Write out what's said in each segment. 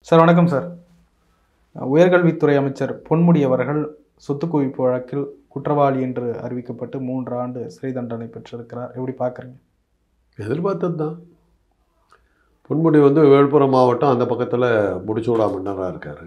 Sir வணக்கம் sir உயர்கல்வித்துறை அமைச்சர் பொன்முடி அவர்கள் சொத்து குவிப்பு வழக்கில் குற்றவாளி என்று அறிவிக்கப்பட்டு மூன்று ஆண்டு சிறை தண்டனை பெற்றிருக்கிறார் எப்படி பார்க்குறீங்க எதிர்பார்த்தது தான் பொன்முடி வந்து விழுப்புரம் மாவட்டம் அந்த பக்கத்தில் முடிச்சூடா மன்னராக இருக்கார்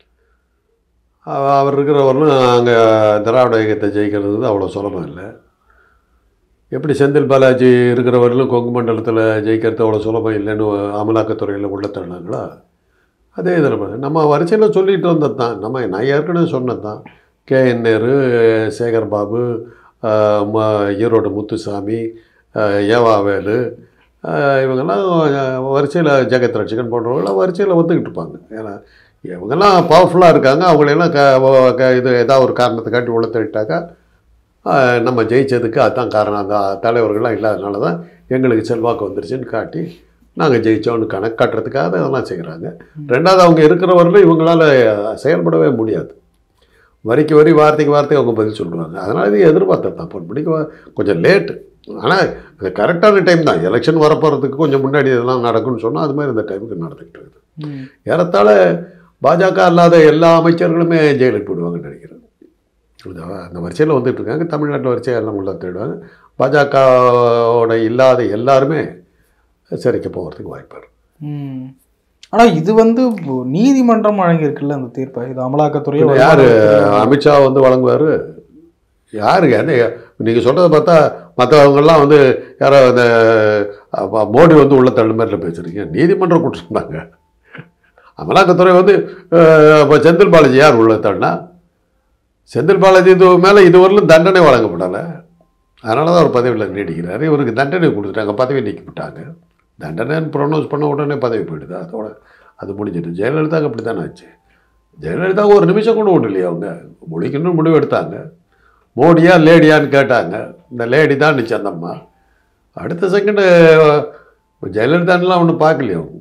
அவர் இருக்கிறவர்களும் அங்கே திராவிட இயக்கத்தை ஜெயிக்கிறது அவ்வளோ சுலபம் இல்லை எப்படி செந்தில் பாலாஜி இருக்கிறவர்களும் கொங்கு மண்டலத்தில் ஜெயிக்கிறது அவ்வளோ சுலபம் இல்லைன்னு அமலாக்கத்துறையில் உள்ள தள்ளினாங்களா அதே இதில் நம்ம வரிசையில் சொல்லிட்டு வந்தது தான் நம்ம நான் ஏற்கனவே சொன்னது தான் கே என் நேரு சேகர் பாபு ஆஹ் ம- ஈரோடு முத்துசாமி ஆஹ் ஏவாவேலு ஆஹ் இவங்கெல்லாம் வரிசையில் ஜெகத் ரட்சகன் போன்றவங்களாம் வரிசையில் வந்துக்கிட்டு இருப்பாங்க ஏன்னா இவங்கெல்லாம் பவர்ஃபுல்லாக இருக்காங்க அவங்களெல்லாம் க வ- க- இது ஏதாவது ஒரு காரணத்தை காட்டி உள்ள தள்ளிட்டாக்கா ஆஹ் நம்ம ஜெயிச்சதுக்கு அதுதான் காரணம் அந்த தலைவர்கள்லாம் இல்லாதனால தான் எங்களுக்கு செல்வாக்கு வந்துருச்சுன்னு காட்டி நாங்கள் ஜெயிச்சோன்னு கணக்கு காட்டுறதுக்காக அதெல்லாம் செய்கிறாங்க ரெண்டாவது அவங்க இருக்கிறவர்களும் இவங்களால செயல்படவே முடியாது வரிக்கு வரி வார்த்தைக்கு வார்த்தை அவங்க பதில் சொல்லுவாங்க அதனால் இது எதிர்பார்த்தது தான் பொன்முடிக்கு வ- கொஞ்சம் லேட்டு ஆனால் அது கரெக்டான டைம் தான் எலெக்ஷன் வரப்போகிறதுக்கு கொஞ்சம் முன்னாடி இதெல்லாம் நடக்கும்னு சொன்னால் அது மாதிரி இந்த டைமுக்கு நடந்துக்கிட்டு இருக்குது ஏறத்தாழ பாஜக அல்லாத எல்லா அமைச்சர்களுமே ஜெயிலுக்கு போயிடுவாங்கன்னு நினைக்கிறேன் இந்த அந்த வரிசையில் வந்துட்டு இருக்காங்க தமிழ்நாட்டு வரிசையில் எல்லாம் உள்ள தேடுவாங்க பாஜகவோட இல்லாத எல்லாருமே சிறைக்கு போகிறதுக்கு வாய்ப்பு இருக்கு ம் ஆனால் இது வந்து நீதிமன்றம் வழங்கியிருக்குல்ல அந்த தீர்ப்பை இது அமலாக்கத்துறையோ பின்ன யாரு அமித்ஷா வந்து வழங்குவார் யாருங்க என்ன நீங்கள் சொல்கிறத பார்த்தா மற்றவங்கெல்லாம் வந்து யாரோ அந்த அப்ப மோடி வந்து உள்ள தள்ளுமாரில் பேசுகிறீங்க நீதிமன்றம் கொடுத்துருந்தாங்க அமலாக்கத்துறை வந்து இப்போ செந்தில் பாலாஜி யார் உள்ள தள்ளினா செந்தில் பாலாஜி இது மேலே இதுவரையிலும் தண்டனை வழங்கப்படலை அதனால தான் அவர் பதவியில் நீடிக்கிறார் இவருக்கு தண்டனை கொடுத்துட்டாங்க பதவி நீக்கிவிட்டாங்க தண்டனைன்னு ப்ரொனவுன்ஸ் பண்ண உடனே பதவி போயிடுது அதோட அது முடிஞ்சிட்டு ஜெயலலிதாவுக்கு அப்படி தானே ஆச்சு ஜெயலலிதா ஒரு நிமிஷம் கூட விடலையே அவங்க முடிக்கணும்னு முடிவு எடுத்தாங்க மோடியா லேடியான்னு கேட்டாங்க இந்த லேடி தான் நிச்சு அந்த அம்மா அடுத்த செகண்டு ஜெயலலிதான்லாம் ஒன்றும் பார்க்கலையே அவங்க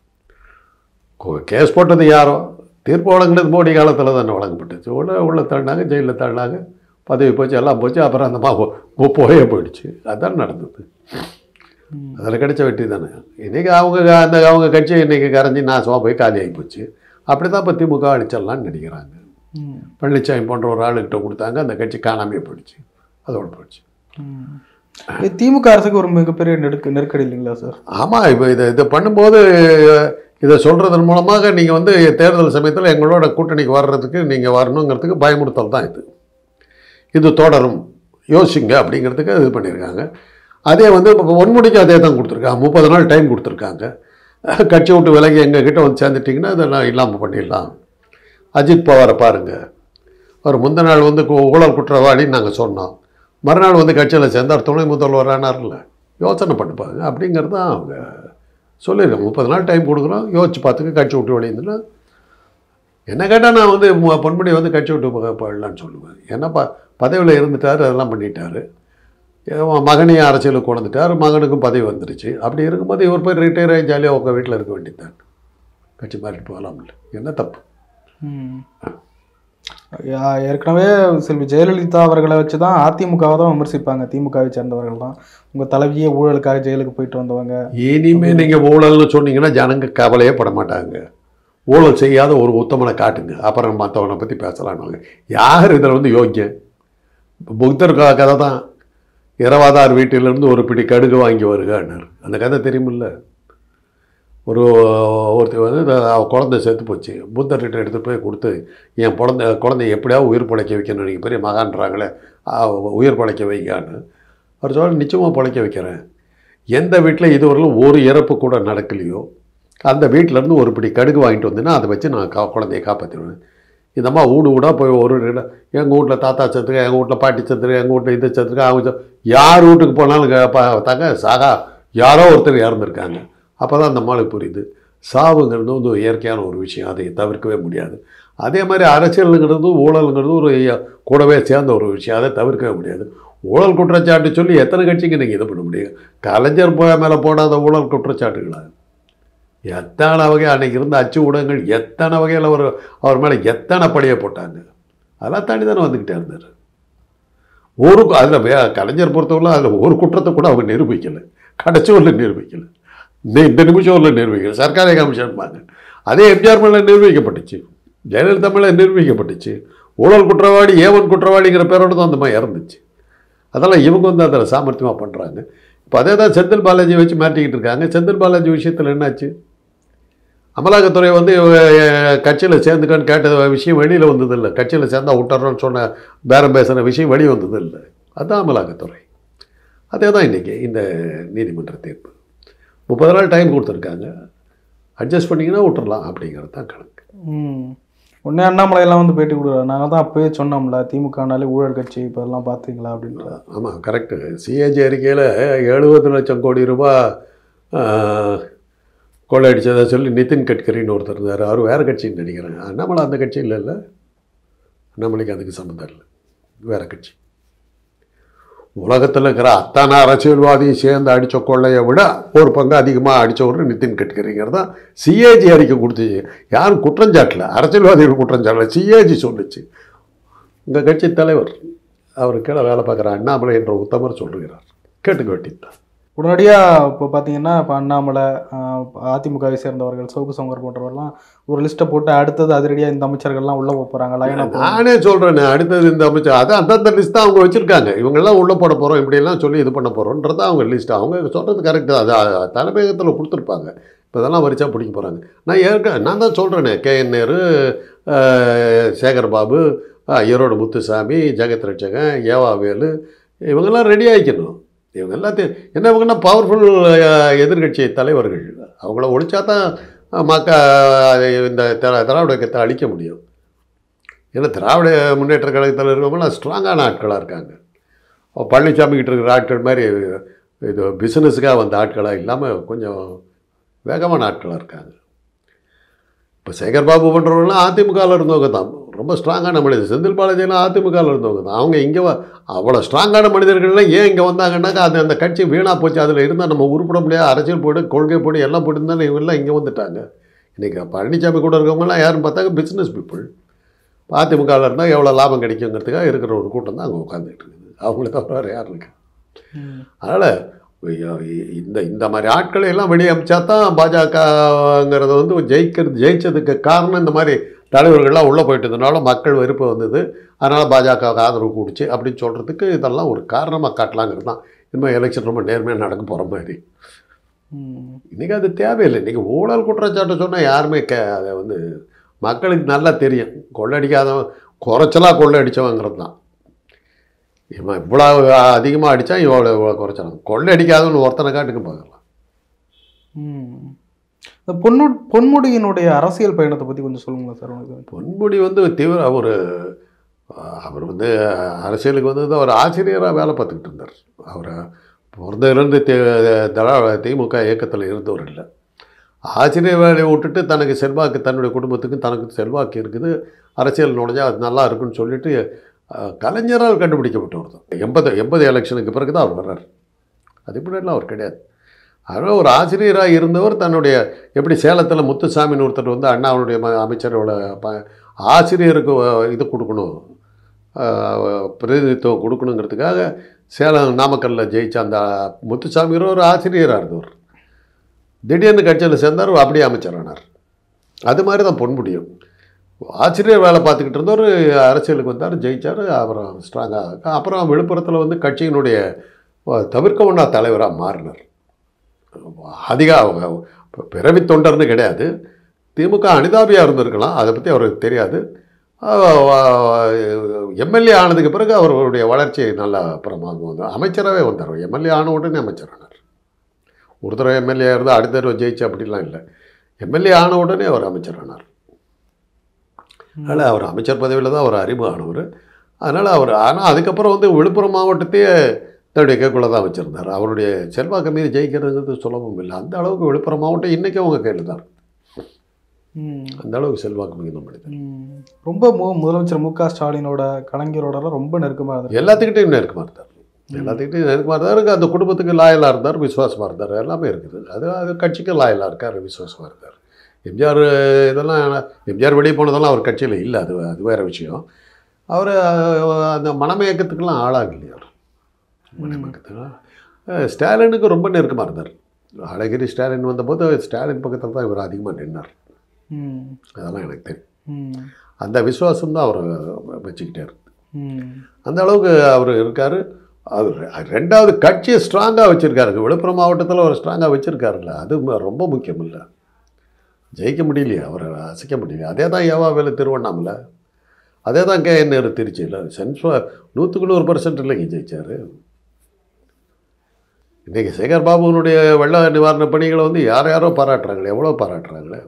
கோ- கேஸ் போட்டது யாரோ தீர்ப்பு வழங்கினது மோடி காலத்தில் தானே வழங்கப்பட்டுச்சு உள்ள உள்ள தள்ளினாங்க ஜெயிலில் தள்ளினாங்க பதவி போச்சு எல்லாம் போச்சு அப்புறம் அந்த மா போ- போயே போயிடுச்சு அதான் நடந்தது ம். அதில் கிடைச்ச வெற்றி தானே இன்றைக்கி அவங்க அந்த அவங்க கட்சி இன்றைக்கி கரைஞ்சி நாசமாக போய் காலியாகி போச்சு அப்படி தான் இப்போ திமுக அடிச்சிடலாம்னு நினைக்கிறாங்க ம். பழனிசாமி போன்ற ஒரு ஆளுகிட்ட கொடுத்தாங்க அந்த கட்சி காணாமையே போயிடுச்சு அதோட போயிடுச்சு ம். இது திமுக அரசுக்கு ஒரு மிகப்பெரிய நெருக்க நெருக்கடி இல்லைங்களா சார் ஆமாம் இப்போ இதை இதை பண்ணும்போது இதை சொல்கிறதன் மூலமாக நீங்கள் வந்து தேர்தல் சமயத்தில் எங்களோட கூட்டணிக்கு வர்றதுக்கு நீங்கள் வரணுங்கிறதுக்கு பயமுறுத்தல் தான் இது இது தொடரும் யோசிங்க அப்படிங்கிறதுக்கு இது பண்ணியிருக்காங்க அதே வந்து இப்போ ஒன்முடிக்கு அதே தான் கொடுத்துருக்காங்க முப்பது நாள் டைம் கொடுத்துருக்காங்க கட்சி விட்டு விலகி எங்கள் கிட்ட வந்து சேர்ந்துட்டிங்கன்னா அதெல்லாம் இல்லாமல் பண்ணிடலாம் அஜித் பவாரை பாருங்கள் அவர் முந்த நாள் வந்து கு- ஊழல் குற்றவாளின்னு நாங்கள் சொன்னோம் மறுநாள் வந்து கட்சியில் சேர்ந்தார் துணை முதல்வர் ஆனார்ல யோசனை பண்ணிப்பாங்க அப்படிங்கிறது தான் அவங்க சொல்லியிருக்காங்க முப்பது நாள் டைம் கொடுக்குறோம் யோசிச்சு பார்த்துக்க கட்சி விட்டு வெளியிருந்துன்னா என்ன கேட்டால் நான் வந்து மு- பொன்முடி வந்து கட்சி விட்டு போ- போயிடலான்னு சொல்லுவேன் ஏன்னா ப பதவியில் இருந்துட்டார் அதெல்லாம் பண்ணிட்டாரு அவன் மகனையும் அரசியலுக்கு கொண்டுட்டார் மகனுக்கும் பதவி வந்துருச்சு அப்படி இருக்கும்போது இவர் போய் ரிட்டையர் ஆகி ஜாலியாக உங்கள் வீட்டில் இருக்க வேண்டியதுதான் கட்சி மாறிட்டு போகலாம்ல என்ன தப்பு ம். யா- ஏற்கனவே செல்வி ஜெயலலிதா அவர்களை வச்சு தான் அதிமுகவை தான் விமர்சிப்பாங்க திமுகவை சேர்ந்தவர்கள் தான் உங்கள் தலைவியே ஊழலுக்காக ஜெயிலுக்கு போயிட்டு வந்தவங்க இனிமே நீங்கள் ஊழல்னு சொன்னீங்கன்னா ஜனங்க கவலையே பட மாட்டாங்க ஊழல் செய்யாத ஒரு உத்தமனை காட்டுங்க அப்புறம் மற்றவனை பற்றி பேசலான்னு யார் இதில் வந்து யோக்கியம் புத்தர் க- கதை தான் இரவாதார் வீட்டிலிருந்து ஒரு பிடி கடுகு வாங்கி வருகான்னார் அந்த கதை தெரியுமில்ல ஒரு ஒருத்தர் வந்து இந்த அவ குழந்தை செத்து போச்சு புத்தர்கிட்ட எடுத்து போய் கொடுத்து என் குழந்தை குழந்தைய எப்படியாவது உயிர் பிழைக்க வைக்கணும் நீங்கள் பெரிய மகான்றாங்களே ஆ, உயிர் பிழைக்க வைக்கான்னு அவர் சொல்ல நிச்சயமாக பிழைக்க வைக்கிறேன் எந்த வீட்டில் இதுவரையிலும் ஒரு இறப்பு கூட நடக்கலையோ அந்த வீட்டிலேருந்து ஒரு பிடி கடுகு வாங்கிட்டு வந்தேன்னா அதை வச்சு நான் கா குழந்தைய காப்பாற்றிடுவேன் இந்த அம்மா வீடு வீடாக போய் ஒரு எங்கள் வீட்டில் தாத்தா செத்துருக்கா எங்கள் வீட்டில் பாட்டி செத்துருக்கா எங்கள் வீட்டில் இது செத்துருக்கா அவங்க செத்து- யார் வீட்டுக்கு போனாலும் கே- பார்த்தாங்க சாகா யாரோ ஒருத்தர் இறந்துருக்காங்க அப்போ தான் அந்த அம்மாளுக்கு புரியுது சாவுங்கிறது வந்து ஒரு இயற்கையான ஒரு விஷயம் அதை தவிர்க்கவே முடியாது அதே மாதிரி அரசியலுங்கிறது ஊழலுங்கிறது ஒரு கூடவே சேர்ந்த ஒரு விஷயம் அதை தவிர்க்கவே முடியாது ஊழல் குற்றச்சாட்டு சொல்லி எத்தனை கட்சிக்கு நீங்கள் இது பண்ண முடியும் கலைஞர் போய மேலே போடாத ஊழல் குற்றச்சாட்டுகளா எத்தனை வகை அன்னைக்கு இருந்த அச்சு ஊடகங்கள் எத்தனை வகையில் அவர் அவர் மேலே எத்தனை பழியை போட்டாங்க அதெல்லாம் தாண்டி தானே வந்துக்கிட்டே இருந்தார் ஒரு அதில் வே கலைஞர் பொறுத்தவரை அதில் ஒரு குற்றத்தை கூட அவங்க நிரூபிக்கலை கடைசி வரல நிரூபிக்கலை இந்த இந்த நிமிஷம் வரல நிரூபிக்கலை சர்க்காரே கமிஷன்பாங்க அதே எம்ஜிஆர் மேலே நிரூபிக்கப்பட்டுச்சு ஜெயலலிதா மேலே நிரூபிக்கப்பட்டுச்சு ஊழல் குற்றவாளி ஏவன் குற்றவாளிங்கிற பேரோட தான் அந்த மாதிரி இறந்துச்சு அதெல்லாம் இவங்க வந்து அதில் சாமர்த்தியமாக பண்ணுறாங்க இப்போ அதே தான் செந்தில் பாலாஜி வச்சு மாட்டிக்கிட்டு இருக்காங்க செந்தில் பாலாஜி விஷயத்தில் என்னாச்சு அமலாக்கத்துறை வந்து கட்சியில் சேர்ந்துக்கான்னு கேட்ட விஷயம் வெளியில் வந்ததில்லை கட்சியில் சேர்ந்தா விட்டுறோன்னு சொன்ன பேரம் பேசுகிற விஷயம் வெளியே வந்ததில்லை அதுதான் அமலாக்கத்துறை அதே தான் இன்றைக்கி இந்த நீதிமன்ற தீர்ப்பு முப்பது நாள் டைம் கொடுத்துருக்காங்க அட்ஜஸ்ட் பண்ணிங்கன்னா விட்டுறலாம் அப்படிங்கிறது தான் கணக்கு ம் உடனே அண்ணாமலையெல்லாம் வந்து பேட்டி கொடுக்குறாரு நாங்கள் தான் அப்போயே சொன்னோம்ல திமுகனாலே ஊழல் கட்சி இப்போ எல்லாம் பார்த்தீங்களா அப்படின்ற ஆமாம் கரெக்டு சிஏஜி அறிக்கையில் எழுபது லட்சம் கோடி ரூபாய் ஆஹ், கொள்ளையடிச்சதை சொல்லி நிதின் கட்கரின்னு ஒருத்தர் இருந்தார் அவர் வேறு கட்சின்னு நினைக்கிறேன் அண்ணாமலை அந்த கட்சி இல்லைல்ல அண்ணாமலைக்கு அதுக்கு சம்மந்தம் இல்லை வேறு கட்சி உலகத்தில் இருக்கிற அத்தனை அரசியல்வாதியும் சேர்ந்து அடித்த கொள்ளையை விட ஒரு பங்கு அதிகமாக அடித்தவர் நிதின் கட்கரிங்கிறது தான் சிஏஜி அறிக்கை கொடுத்துச்சு யாரும் குற்றஞ்சாட்டல அரசியல்வாதிகள் குற்றஞ்சாட்டல சிஏஜி சொல்லுச்சு உங்கள் கட்சி தலைவர் அவர் கீழே வேலை பார்க்குற அண்ணாமலை என்ற உத்தமர் சொல்லுகிறார் கேட்டுக்க வேண்டியதுதான் உடனடியாக இப்போ பார்த்தீங்கன்னா இப்போ அண்ணாமலை ஆஹ், அதிமுகவை சேர்ந்தவர்கள் சோகு சங்கர் போன்றவர்கள்லாம் ஒரு லிஸ்ட்டை போட்டு அடுத்தது அதிரடியாக இந்த அமைச்சர்கள்லாம் உள்ளே போகிறாங்க லைனாக நானே சொல்கிறேனே அடுத்தது இந்த அமைச்சர் அதான் அந்தந்த லிஸ்ட் தான் அவங்க வச்சுருக்காங்க இவங்கெல்லாம் உள்ளே போட போகிறோம் இப்படியெல்லாம் சொல்லி இது பண்ண போகிறோன்றது அவங்க லிஸ்ட் அவங்க சொல்கிறது கரெக்டு அது அ- தலைமையகத்தில் கொடுத்துருப்பாங்க இப்போ இதெல்லாம் வரிச்சா பிடிக்க போகிறாங்க நான் ஏற்க நான் தான் சொல்கிறேனே கே என் நேரு அஹ், சேகர் பாபு அஹ், ஈரோடு முத்துசாமி ஜெகத் ரட்சகன் ஏவாவேலு இவங்கெல்லாம் ரெடி ஆகிக்கணும் இவங்க எல்லாத்தையும் என்ன இவங்கன்னா பவர்ஃபுல் எதிர்கட்சி தலைவர்கள் அவங்கள ஒழிச்சா தான் மக்க இந்த திரா- திராவிட இயக்கத்தை அழிக்க முடியும் ஏன்னா திராவிட முன்னேற்ற கழகத்தில் இருக்கவங்களாம் ஸ்ட்ராங்கான ஆட்களாக இருக்காங்க அப்ப பழனிசாமி கிட்ட இருக்கிற ஆட்கள் மாதிரி இது பிஸ்னஸுக்காக வந்த ஆட்களாக இல்லாமல் கொஞ்சம் வேகமான ஆட்களாக இருக்காங்க இப்போ சேகர் பாபு பண்ணுறவங்களாம் அதிமுகவில் இருந்தவங்க தான் ரொம்ப ஸ்ட்ராங்கான மனிதர் செந்தில் பாலாஜிலாம் அதிமுகவில் இருந்தவங்க தான் அவங்க இங்கே அவ்வளோ ஸ்ட்ராங்கான மனிதர்கள்லாம் ஏன் இங்கே வந்தாங்கன்னாக்கா அது அந்த கட்சி வீணாக போச்சு அதில் இருந்தால் நம்ம உருப்பட முடியாது அரசியல் போடு கொள்கை போடு எல்லாம் போட்டுருந்தாலும் இவங்கெல்லாம் இங்கே வந்துட்டாங்க இன்றைக்கி பழனிசாமி கூட இருக்கவங்கலாம் யாருன்னு பார்த்தாங்க பிஸ்னஸ் பீப்புள் அதிமுகவில் இருந்தால் எவ்வளோ லாபம் கிடைக்குங்கிறதுக்காக இருக்கிற ஒரு கூட்டம் தான் அங்கே உட்காந்துட்டு இருக்குது அவங்கள தவிர வேறு யார் இருக்கு அதனால் இந்த இந்த மாதிரி ஆட்களை எல்லாம் வெளியே அமிச்சா தான் பாஜகங்கிறது வந்து ஜெயிக்கிறது ஜெயிச்சதுக்கு காரணம் இந்த மாதிரி தலைவர்கள்லாம் உள்ளே போயிட்டதுனால மக்கள் வெறுப்பு வந்தது அதனால் பாஜகவுக்கு ஆதரவு கூடிச்சு அப்படின்னு சொல்கிறதுக்கு இதெல்லாம் ஒரு காரணமாக காட்டலாங்கிறது தான் இனிமேல் எலெக்ஷன் ரொம்ப நேர்மையாக நடக்க போகிற மாதிரி ம் இன்றைக்கி அது தேவையில்லை இன்றைக்கி ஊழல் குற்றச்சாட்டு சொன்னால் யாருமே கே அதை வந்து மக்களுக்கு நல்லா தெரியும் கொள்ளடிக்காதவன் குறைச்சலாக கொள்ளடிச்சவங்கிறது தான் இவன் இவ்வளோ அதிகமாக அடித்தா இவ்வளோ இவ்வளோ குறைச்சான் கொள்ளடிக்காதவன் ஒருத்தனை காட்டுக்கு பார்க்கலாம் ம் இந்த பொன்னு பொன்முடியினுடைய அரசியல் பயணத்தை பற்றி கொஞ்சம் சொல்லுங்களேன் சார் உனக்கு பொன்முடி வந்து தீவிர ஒரு அவர் வந்து அரசியலுக்கு வந்து அவர் ஆசிரியராக வேலை பார்த்துக்கிட்டு இருந்தார் அவர் பிறந்ததுலேருந்து தி தடா திமுக இயக்கத்தில் இருந்தவர் இல்லை ஆசிரியர் வேலையை விட்டுட்டு தனக்கு செல்வாக்கு தன்னுடைய குடும்பத்துக்கு தனக்கு செல்வாக்கு இருக்குது அரசியல் நுழைஞ்சா அது நல்லா இருக்குன்னு சொல்லிட்டு அஹ், கலைஞரால் கண்டுபிடிக்கப்பட்டவர் தான் எண்பது எண்பது எலெக்ஷனுக்கு பிறகு தான் அவர் வர்றார் அது இப்படிலாம் அவர் கிடையாது அதனால் ஒரு ஆசிரியராக இருந்தவர் தன்னுடைய எப்படி சேலத்தில் முத்துசாமின்னு ஒருத்தர் வந்து அண்ணாவுடைய ம அமைச்சரோட ப ஆசிரியருக்கு அஹ், இது கொடுக்கணும் அஹ், பிரதிநிதித்துவம் கொடுக்கணுங்கிறதுக்காக சேலம் நாமக்கல்லில் ஜெயிச்ச அந்த முத்துசாமிங்கிற ஒரு ஆசிரியராக இருந்தவர் திடீர்னு கட்சியில் சேர்ந்தார் அப்படியே அமைச்சரானார் அது மாதிரி தான் பொன்முடியும் ஆசிரியர் வேலை பார்த்துக்கிட்டு இருந்தவர் அரசியலுக்கு வந்தார் ஜெயிச்சார் அப்புறம் ஸ்ட்ராங்காக அப்புறம் விழுப்புரத்தில் வந்து கட்சியினுடைய அஹ், தவிர்க்க ஒன்றா தலைவராக மாறினார் அதிக அவங்க பிறவி தொண்டர்னு கிடையாது திமுக அனிதாபியாக இருந்திருக்கலாம் அதை பற்றி அவருக்கு தெரியாது எம்எல்ஏ ஆனதுக்கு பிறகு அவர்களுடைய வளர்ச்சி நல்லா அப்புறமாக வந்து அமைச்சராகவே வந்தார் எம்எல்ஏ ஆன உடனே அமைச்சரானார் ஒரு தடவை எம்எல்ஏ இருந்தால் அடுத்த தடவை ஜெயிச்சு அப்படிலாம் இல்லை எம்எல்ஏ ஆன உடனே அவர் அமைச்சரானார் அதனால் அவர் அமைச்சர் பதவியில் தான் அவர் அறிமுகமானவர் அதனால் அவர் ஆனால் அதுக்கப்புறம் வந்து விழுப்புரம் மாவட்டத்தையே தன்னுடைய கைக்குள்ளே தான் வச்சுருந்தார் அவருடைய செல்வாக்கு மீறி ஜெயிக்கிறதுங்கிறது சுலபம் இல்லை அந்த அளவுக்கு விழுப்புரம் மாவட்டம் இன்றைக்கும் அவங்க கையில் தான் இருக்கு. ம் அந்த அளவுக்கு செல்வாக்கு மிகுந்த மனிதர் ம். ரொம்ப மு முதலமைச்சர் மு க ஸ்டாலினோட கலைஞரோடலாம் ரொம்ப நெருக்கமாக இருந்தது எல்லாத்துக்கிட்டையும் நெருக்கமாக இருந்தார் எல்லாத்துக்கிட்டையும் நெருக்கமாக இருந்தார் இருக்கு அந்த குடும்பத்துக்கு லாயலாக இருந்தார் விசுவாசமாக இருந்தார் எல்லாமே இருக்குது அது அது கட்சிக்கு லாயலாக இருக்கார் விசுவாசமாக இருக்கார் எம்ஜிஆர் இதெல்லாம் எம்ஜிஆர் வெளியே போனதெல்லாம் அவர் கட்சியில் இல்லை அது அது வேறு விஷயம் அவர் அந்த மனமயக்கத்துக்கெல்லாம் ஆளாகலையே அவர் மனமயக்கத்துக்கு அஹ், ஸ்டாலினுக்கு ரொம்ப நெருக்கமாக இருந்தார் அழகிரி ஸ்டாலின் வந்தபோது ஸ்டாலின் பக்கத்தில் தான் இவர் அதிகமாக நின்னார் ம் அதெல்லாம் எனக்கு தெரியும் ம் அந்த விசுவாசம் தான் அவரை வச்சுக்கிட்டே இருக்கு ம் அந்த அளவுக்கு அவர் இருக்கார் அவர் ரெண்டாவது கட்சியை ஸ்ட்ராங்காக வச்சுருக்காருங்க விழுப்புரம் மாவட்டத்தில் அவர் ஸ்ட்ராங்காக வச்சுருக்காருல்ல அது ம- ரொம்ப முக்கியம் இல்லை ஜெயிக்க முடியலையே அவரை அசைக்க முடியல அதே தான் ஏவா வேலை திருவண்ணாமலை அதே தான் கே என் நேரு திருச்சியில் சென்ஸ்வா நூற்றுக்கு நூறு பர்சன்ட் இல்லைங்க ஜெயிச்சார் இன்றைக்கி சேகர் பாபுனுடைய வெள்ள நிவாரண பணிகளை வந்து யார் யாரோ பாராட்டுறாங்களே எவ்வளோ பாராட்டுறாங்களே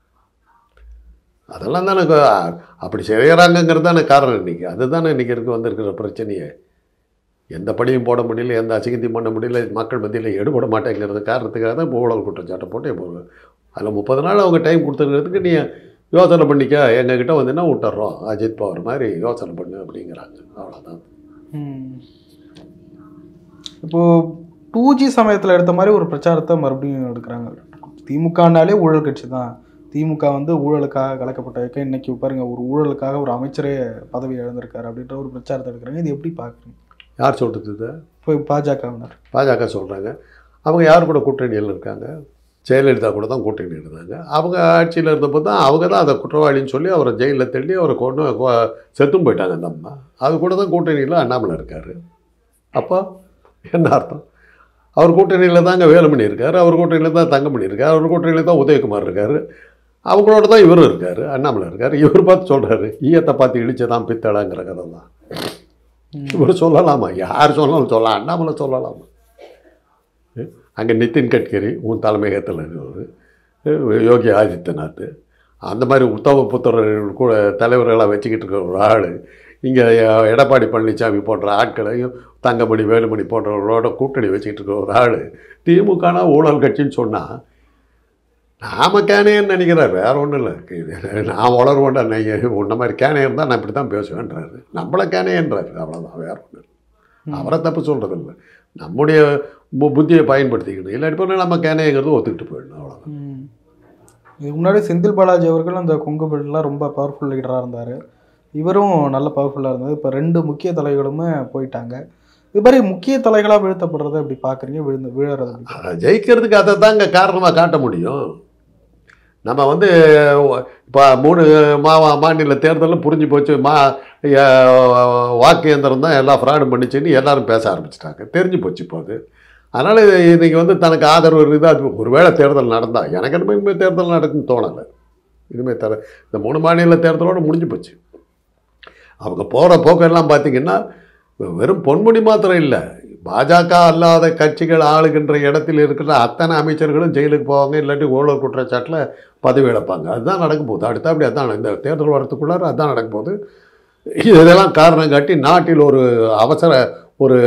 அதெல்லாம் தானே கொ- அப்படி செய்கிறாங்கங்கிறது தானே காரணம் இன்றைக்கி அதுதானே இன்றைக்கி இருக்க வந்திருக்கிற பிரச்சனையே எந்த பணியும் போட முடியல எந்த அசிங்கத்தையும் பண்ண முடியல மக்கள் மத்தியில் எடுபட மாட்டேங்கிறது காரணத்துக்காக தான் இப்போ ஊழல் குற்றச்சாட்டை போட்டு இப்போ அதில் முப்பது நாள் அவங்க டைம் கொடுத்துருக்கிறதுக்கு நீ யோசனை பண்ணிக்க எங்ககிட்ட வந்துன்னா விட்டுறோம் அஜித் பவர் மாதிரி யோசனை பண்ணு அப்படிங்கிறாங்க அவ்வளோதான் ம். இப்போ டூ ஜி சமயத்தில் எடுத்த மாதிரி ஒரு பிரச்சாரத்தை மறுபடியும் எடுக்கிறாங்க திமுகனாலே ஊழல் கட்சி தான் திமுக வந்து ஊழலுக்காக கலக்கப்பட்ட வைக்க இன்னைக்கு பாருங்க ஒரு ஊழலுக்காக ஒரு அமைச்சரே பதவி இழந்திருக்காரு அப்படின்ற ஒரு பிரச்சாரத்தை எடுக்கிறாங்க இது எப்படி பார்க்குறீங்க யார் சொல்கிறது இதை இப்போ பாஜகவினர் பாஜக சொல்கிறாங்க அவங்க யார் கூட கூட்டணியில் இருக்காங்க ஜெயலலிதா கூட தான் கூட்டணி இருந்தாங்க அவங்க ஆட்சியில் இருந்தப்போ தான் அவங்க தான் அதை குற்றவாளின்னு சொல்லி அவரை ஜெயிலில் தள்ளி அவரை கொண்டு கொ- செத்தும் போயிட்டாங்க அந்த அம்மா அது கூட தான் கூட்டணியில் அண்ணாமலை இருக்கார் அப்போ என்ன அர்த்தம் அவர் கூட்டணியில் தாங்க வேலுமணி இருக்கார் அவர் கூட்டணியில் தான் தங்கமணி இருக்கார் அவர் கூட்டணியில் தான் உதயகுமார் இருக்கார் அவங்களோட தான் இவரும் இருக்கார் அண்ணாமலை இருக்கார் இவர் பார்த்து சொல்கிறாரு ஈயத்தை பார்த்து இடிச்சதான் பித்தளைங்கிற கதை தான் இவர் சொல்லலாமா யார் சொன்னாலும் சொல்லலாம் அண்ணாமலை சொல்லலாமா அங்கே நிதின் கட்கரி உன் தலைமையகத்தில் இருக்கிறவர் யோகி ஆதித்யநாத் அந்த மாதிரி உத்தம புத்திரர்கள் கூட தலைவர்களாக வச்சுக்கிட்டு இருக்கிற ஒரு ஆள் இங்கே எடப்பாடி பழனிசாமி போன்ற ஆட்களையும் தங்கமணி வேலுமணி போன்றவர்களோட கூட்டணி வச்சுக்கிட்டு இருக்கிற ஒரு ஆள் திமுகனா ஊழல் கட்சின்னு சொன்னால் நாம கேனையன்னு நினைக்கிறார் வேற ஒன்றும் இல்லை இது நான் வளருவோண்டா நீங்கள் உன்ன மாதிரி கேனையன் தான் நான் இப்படி தான் பேசுவேன்றாரு நம்மளை கேனையன்றாரு அவ்வளோதான் வேற ஒன்றும் இல்லை அவரை தப்பு சொல்கிறது இல்லை நம்முடைய பு- புத்தியை பயன்படுத்திக்கணும் இல்லாட்டி போனால் நம்ம கேனையங்கிறது ஒத்துக்கிட்டு போயிடணும் அவ்வளோதான் ம். இதுக்கு முன்னாடி செந்தில் பாலாஜி அவர்கள் அந்த கொங்கு பெல்ட்லாம் ரொம்ப பவர்ஃபுல் லீடராக இருந்தார் இவரும் நல்ல பவர்ஃபுல்லாக இருந்தது இப்போ ரெண்டு முக்கிய தலைகளுமே போயிட்டாங்க இது மாதிரி முக்கிய தலைகளாக வீழ்த்தப்படுறதை எப்படி பார்க்குறீங்க விழுந்து விழுறது எப்படி அதை ஜெயிக்கிறதுக்கு அதை தாங்க காரணமாக காட்ட முடியும் நம்ம வந்து இப்போ மூணு மா மாநில தேர்தலில் புரிஞ்சு போச்சு மா அஹ், வாக்கு இயந்திரம் தான் எல்லாம் ஃப்ராடும் பண்ணிச்சுன்னு எல்லாரும் பேச ஆரம்பிச்சிட்டாங்க தெரிஞ்சு போச்சு இப்போ அது அதனால் இன்றைக்கி வந்து தனக்கு ஆதரவு இருக்குது அது ஒருவேளை தேர்தல் நடந்தால் எனக்கு என்னமோ இனிமேல் தேர்தல் நடக்குன்னு தோணலை இனிமேல் தர இந்த மூணு மாநில தேர்தலோடு முடிஞ்சு போச்சு அவங்க போகிற போக்கெல்லாம் பார்த்தீங்கன்னா வெறும் பொன்முடி மாத்திரம் இல்லை பாஜக அல்லாத கட்சிகள் ஆளுகின்ற இடத்தில் இருக்கிற அத்தனை அமைச்சர்களும் ஜெயிலுக்கு போவாங்க இல்லாட்டி ஊழல் குற்றச்சாட்டில் பதவி இழப்பாங்க அதுதான் நடக்க போகுது அடுத்த அப்படி அதான் இந்த தேர்தல் வரத்துக்குள்ளார அதான் நடக்க போகுது இதெல்லாம் காரணம் காட்டி நாட்டில் ஒரு அவசர ஒரு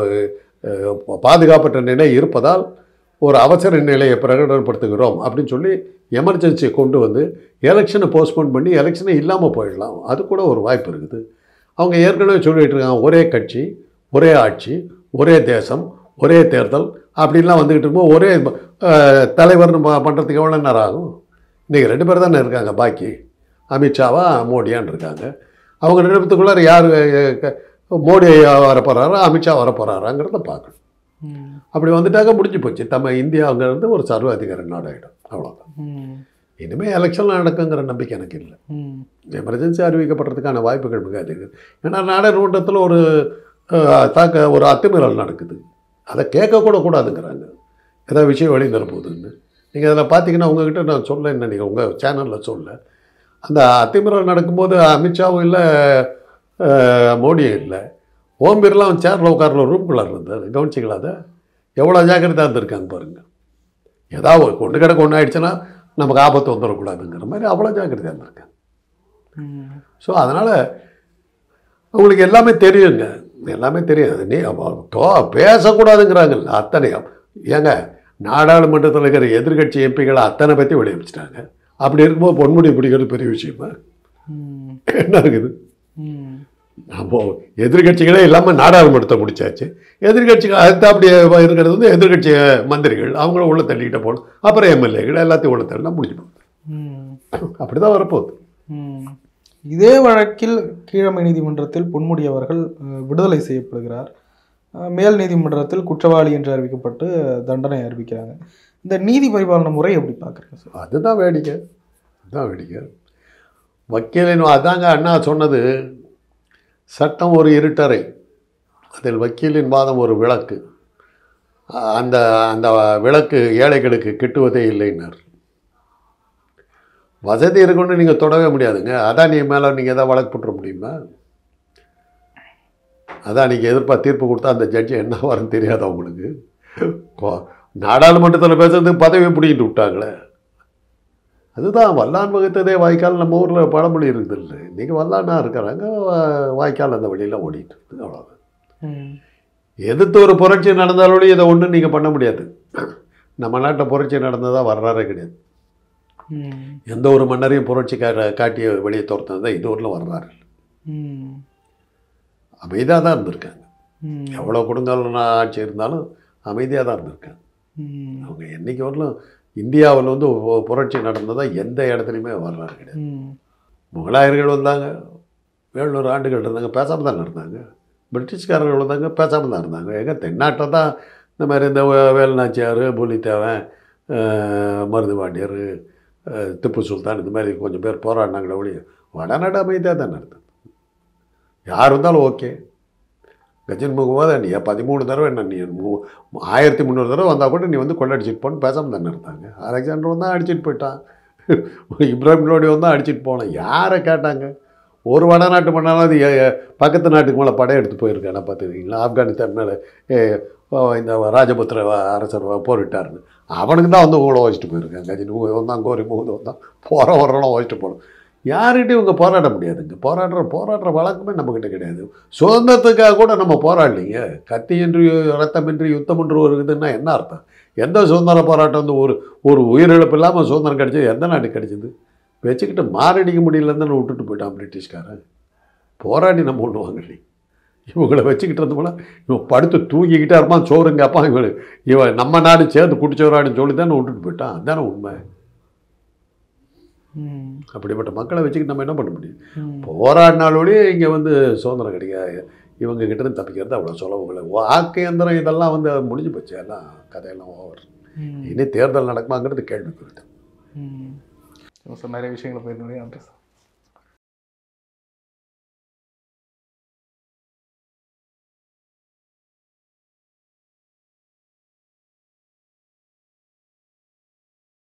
அஹ், பாதுகாப்பற்ற நிலை இருப்பதால் ஒரு அவசர நிலையை பிரகடனப்படுத்துகிறோம் அப்படின்னு சொல்லி எமர்ஜென்சியை கொண்டு வந்து எலெக்ஷனை போஸ்ட்போன் பண்ணி எலெக்ஷனே இல்லாமல் போயிடலாம் அது கூட ஒரு வாய்ப்பு இருக்குது அவங்க ஏற்கனவே சொல்லிட்டு இருக்காங்க ஒரே கட்சி ஒரே ஆட்சி ஒரே தேசம் ஒரே தேர்தல் அப்படின்லாம் வந்துக்கிட்டு இருக்கும்போது ஒரே அஹ், தலைவர்னு ப- பண்ணுறதுக்கு எவ்வளோ நேரம் ஆகும் இன்றைக்கி ரெண்டு பேர் தானே இருக்காங்க பாக்கி அமித்ஷாவா மோடியான்னு இருக்காங்க அவங்க ரெண்டு பேத்துக்குள்ளார யார் அஹ், க- மோடி வர போகிறாரோ அமித்ஷா வர போகிறாராங்கிறத பார்க்கணும் ம். அப்படி வந்துட்டாக்க முடிஞ்சு போச்சு நம்ம இந்தியாங்கிறது ஒரு சர்வாதிகார நாடாயிடும் அவ்வளோதான் ம். இனிமேல் எலெக்ஷன் நடக்குங்கிற நம்பிக்கை எனக்கு இல்லை ம். எமர்ஜென்சி அறிவிக்கப்படுறதுக்கான வாய்ப்புகள் மிக அதிகம் ஏன்னா நாடாளுமன்றத்தில் ஒரு அஹ், தாக்க ஒரு அத்துமீறல் நடக்குது அதை கேட்கக்கூட கூடாதுங்கிறாங்க ஏதாவது விஷயம் வெளியே போகுதுன்னு நீங்கள் அதில் பார்த்தீங்கன்னா உங்ககிட்ட நான் சொல்ல நினைக்கிறேன் உங்கள் சேனலில் சொல்ல அந்த அத்துமீறல் நடக்கும்போது அமித்ஷாவும் இல்லை அஹ், மோடியும் இல்லை ஓம் பிர்லாம் சேரில் உட்கார்ல ரூம்குள்ளார் இருந்தார் கவனிச்சிங்களா அதை எவ்வளோ ஜாக்கிரதையாக இருந்திருக்காங்க பாருங்கள் ஏதாவது ஒரு கொண்டு கிடக்கு ஒன்று ஆயிடுச்சுன்னா நமக்கு ஆபத்து வந்துடக்கூடாதுங்கிற மாதிரி அவ்வளோ ஜாக்கிரதையாக இருந்திருக்காங்க ம். ஸோ அதனால் உங்களுக்கு எல்லாமே தெரியுங்க எல்லாமே தெரியும் அது நீ அவ- தோ- பேசக்கூடாதுங்கிறாங்கல்ல அத்தனையும் ஏங்க நாடாளுமன்றத்தில் இருக்கிற எதிர்க்கட்சி எம்பிகளை அத்தனை பற்றி வெளியே வச்சுட்டாங்க அப்படி இருக்கும்போது பொன்முடி பிடிக்கிறது பெரிய விஷயமா ம். என்ன இருக்குது ம். நம்ம எதிர்க்கட்சிகளே இல்லாமல் நாடாளுமன்றத்தை முடிச்சாச்சு எதிர்க்கட்சிகள் அடுத்து அப்படி இருக்கிறது வந்து எதிர்க்கட்சி மந்திரிகள் அவங்கள உள்ள தள்ளிக்கிட்ட போகணும் அப்புறம் எம்எல்ஏகள் எல்லாத்தையும் உள்ள தள்ளினா முடிஞ்சு போகுது ம். அப்படி தான் வரப்போகுது ம். இதே வழக்கில் கீழமை நீதிமன்றத்தில் பொன்முடி அவர்கள் அஹ், விடுதலை செய்யப்படுகிறார் அஹ், மேல் நீதிமன்றத்தில் குற்றவாளி என்று அறிவிக்கப்பட்டு தண்டனை அறிவிக்கிறாங்க இந்த நீதி பரிபாலன முறை எப்படி பார்க்குறீங்க சார் அதுதான் வேடிக்கை அதான் வேடிக்கை வக்கீலின் அதாங்க அண்ணா சொன்னது சட்டம் ஒரு இருட்டறை அதில் வக்கீலின் வாதம் ஒரு விளக்கு அந்த அந்த விளக்கு ஏழைகளுக்கு கிட்டுவதே இல்லைன்னார் வசதி இருக்குன்னு நீங்கள் தொடவே முடியாதுங்க அதான் நீ மேலே நீங்கள் எதாவது வழக்கு போட்டுற முடியுமா அதான் நீங்கள் எதிர்ப்பா தீர்ப்பு கொடுத்தா அந்த ஜட்ஜி என்ன வரும்னு தெரியாதா உங்களுக்கு கோ- நாடாளுமன்றத்தில் பேசுறதுக்கு பதவி பிடிக்கிட்டு விட்டாங்களே அதுதான் வல்லான் வகுத்ததே வாய்க்கால் நம்ம ஊரில் பழமொழி இருக்குது இல்லை இன்றைக்கி வல்லானா இருக்கிறாங்க வா- வாய்க்கால் அந்த வழியில் ஓடிட்டு இருக்குது அவ்வளோதான் ம். எதிர்த்து ஒரு புரட்சி நடந்தாலும் இதை ஒன்றும் நீங்கள் பண்ண முடியாது நம்ம நாட்டில் புரட்சி நடந்ததாக வரலாறே கிடையாது ம். எந்த ஒரு மன்னரையும் புரட்சி கா காட்டிய வெளியே துரத்துனது தான் இது ஊரில் வரலாறு ம். அமைதியாக தான் இருந்திருக்காங்க ம். எவ்வளோ கொடுங்கால ஆட்சி இருந்தாலும் அமைதியாக தான் இருந்திருக்காங்க ம். அவங்க என்றைக்கு வரலும் இந்தியாவில் வந்து ஒ- புரட்சி நடந்ததாக எந்த இடத்துலையுமே வரலாறு கிடையாது ம். முகலாயர்கள் வந்தாங்க ஏழ்நூறு ஆண்டுகள் இருந்தாங்க பேசாமல் தான் இருந்தாங்க பிரிட்டிஷ்காரர்கள் வந்தாங்க பேசாமல் தான் இருந்தாங்க எங்கள் தென்னாட்டில் தான் இந்த மாதிரி இந்த வே- வேலுநாச்சியார் பூலித்தேவன் அஹ், மருது பாண்டியர் அஹ், திப்பு சுல்தான் இந்த மாதிரி கொஞ்சம் பேர் போராடினாங்களே ஒழிய வடநாடு அமைதியாக தான் நடந்தது யார் வந்தாலும் ஓகே கஜன் முகமது நீ பதிமூணு தடவை என்ன நீ மூ- ஆயிரத்தி முந்நூறு தடவை வந்தால் கூட நீ வந்து கொள்ளடிச்சிட்டு போன்னு பேசாமல் தானே இருந்தாங்க அலெக்சாண்டர் வந்தால் அடிச்சிட்டு போயிட்டான் இப்ராஹிம் லோடி வந்தால் அடிச்சிட்டு போனேன் யாரை கேட்டாங்க ஒரு வடநாட்டு மன்னனாலும் அது எ- எ- பக்கத்து நாட்டுக்கு மேலே படையெடுத்து போயிருக்கானா பார்த்துருக்கீங்களா ஆப்கானிஸ்தான் மேலே ஏ, ஓ, இந்த ராஜபுத்திர வ- அரசர் வ- போரிட்டாருன்னு அவனுக்கு தான் வந்து உங்களை வச்சுட்டு போயிருக்காங்க கஜினி வந்தான் கோரி முகது வந்தான் போகிற வரலாம் வச்சுட்டு போகணும் யார்கிட்டையும் இவங்க போராட முடியாதுங்க போராடுற போராடுற வழக்கமே நம்மக்கிட்ட கிடையாது சுதந்திரத்துக்காக கூட நம்ம போராடலைங்க கத்தியின்றி ரத்தமின்றி யுத்தம் என்று வருதுன்னா என்ன அர்த்தம் எந்த சுதந்திர போராட்டம் வந்து ஒரு ஒரு உயிரிழப்பு இல்லாமல் சுதந்திரம் கிடைச்சது எந்த நாட்டுக்கு கிடைச்சது வச்சுக்கிட்டு மாரடிக்க முடியலன்னு விட்டுட்டு போயிட்டான் பிரிட்டிஷ்காரன் போராடி நம்ம ஒன்று வாங்கலை இவங்களை வச்சுக்கிட்டு இருந்தோம்னா இவன் படுத்து தூங்கிக்கிட்டே இருப்பான் சோறுங்க அப்பா இவன் இவன் நம்ம நாடு சேர்ந்து குடிச்சோராடுன்னு சொல்லி தானே விட்டுட்டு போயிட்டான் அதுதானே உண்மை ம். அப்படிப்பட்ட மக்களை வச்சுக்கிட்டு நம்ம என்ன பண்ண முடியும் ம். போராடினாலோடய இங்கே வந்து சுதந்திரம் கிடைக்காது இவங்க கிட்ட இருந்து தப்பிக்கிறது அவ்வளோ சுலபங்களை வாக்கு எந்திரம் இதெல்லாம் வந்து முடிஞ்சு போச்சு எல்லாம் கதையெல்லாம் ஓவர் ம். இனி தேர்தல் நடக்குமாங்கிறது கேள்வி ம். சார் நிறைய விஷயங்களை போயிருந்தோம் நன்றி சார்